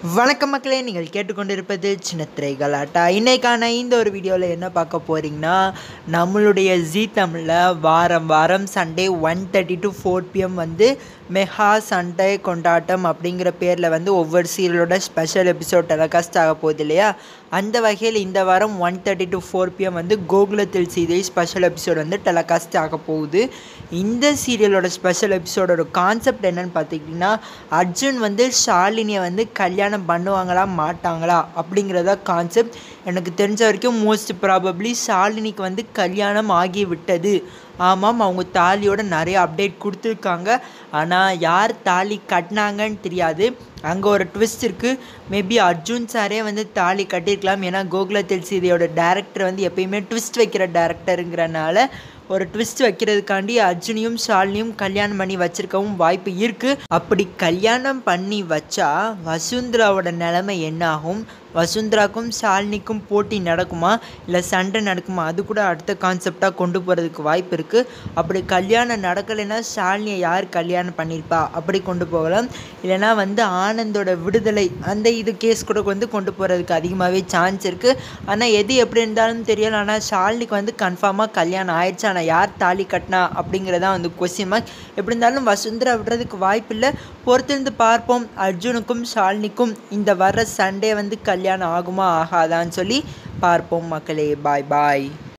வணக்கம் மக்களே நீங்கள் கேட்டுக்கொண்டிருப்பது சின்னத்திரை கலாட்டா இன்னைக்கான இந்த ஒரு வீடியோவில் என்ன பார்க்க போகிறீங்கன்னா நம்மளுடைய ஜீ தமிழில் வாரம் வாரம் Sunday one thirty to four PM வந்து மெகா சண்டே கொண்டாட்டம் அப்படிங்கிற பேரில் வந்து ஒவ்வொரு சீரியலோட ஸ்பெஷல் எபிசோட் டெலகாஸ்ட் ஆக போகுது இல்லையா அந்த வகையில் இந்த வாரம் one thirty to four PM வந்து கோகுலத்தில் சீதை ஸ்பெஷல் எபிசோட் வந்து டெலகாஸ்ட் ஆக போகுது இந்த சீரியலோட ஸ்பெஷல் எபிசோடோட கான்செப்ட் என்னன்னு பார்த்துக்கிட்டிங்கன்னா அர்ஜுன் வந்து ஷாலினியை வந்து கல்யாணம் பண்ணுவாங்களா மாட்டாங்களா அப்படிங்கிறத கான்செப்ட் எனக்கு தெரிஞ்ச வரைக்கும் மோஸ்ட் ப்ராபப்ளி ஷாலினிக்கு வந்து கல்யாணம் ஆகி விட்டது ஆமாம் அவங்க தாலியோட நிறைய அப்டேட் கொடுத்துருக்காங்க ஆனால் யார் தாலி கட்டினாங்கன்னு தெரியாது அங்கே ஒரு ட்விஸ்ட் இருக்குது மேபி அர்ஜுன் சாரே வந்து தாலி கட்டியிருக்கலாம் ஏன்னா கோகுலத்தில் சீதையோட டேரக்டர் வந்து எப்பயுமே ட்விஸ்ட் வைக்கிற டேரக்டருங்கிறனால ஒரு ட்விஸ்ட் வைக்கிறதுக்காண்டி அர்ஜுனையும் ஷாலினியும் கல்யாணம் பண்ணி வச்சிருக்கவும் வாய்ப்பு இருக்குது அப்படி கல்யாணம் பண்ணி வச்சா வசுந்தராவோட நிலைமை என்ன ஆகும் வசுந்தராக்கும் ஷாலினிக்கும் போட்டி நடக்குமா இல்லை சண்டை நடக்குமா அது கூட அடுத்த கான்செப்டாக கொண்டு போகிறதுக்கு வாய்ப்பு இருக்குது அப்படி கல்யாணம் நடக்கலைன்னா ஷாலினியை யார் கல்யாணம் பண்ணியிருப்பா அப்படி கொண்டு போகலாம் இல்லைனா வந்து ஆனந்தோட விடுதலை அந்த இது கேஸ் கூட வந்து கொண்டு போகிறதுக்கு அதிகமாகவே சான்ஸ் இருக்குது ஆனால் எது எப்படி இருந்தாலும் தெரியல ஆனால் ஷாலினிக்கு வந்து கன்ஃபார்மாக கல்யாணம் ஆயிடுச்சு ஆனால் யார் தாலி கட்டினா அப்படிங்கிறதான் வந்து கொஸ்டின் மார்க் எப்படி இருந்தாலும் வசுந்தரா விடுறதுக்கு வாய்ப்பு இல்லை பொறுத்திருந்து பார்ப்போம் அர்ஜுனுக்கும் ஷாலினிக்கும் இந்த வர்ற சண்டே வந்து கல்யாணம் ஆகுமா ஆகாதான்னு சொல்லி பார்ப்போம் மக்களே பாய் பாய்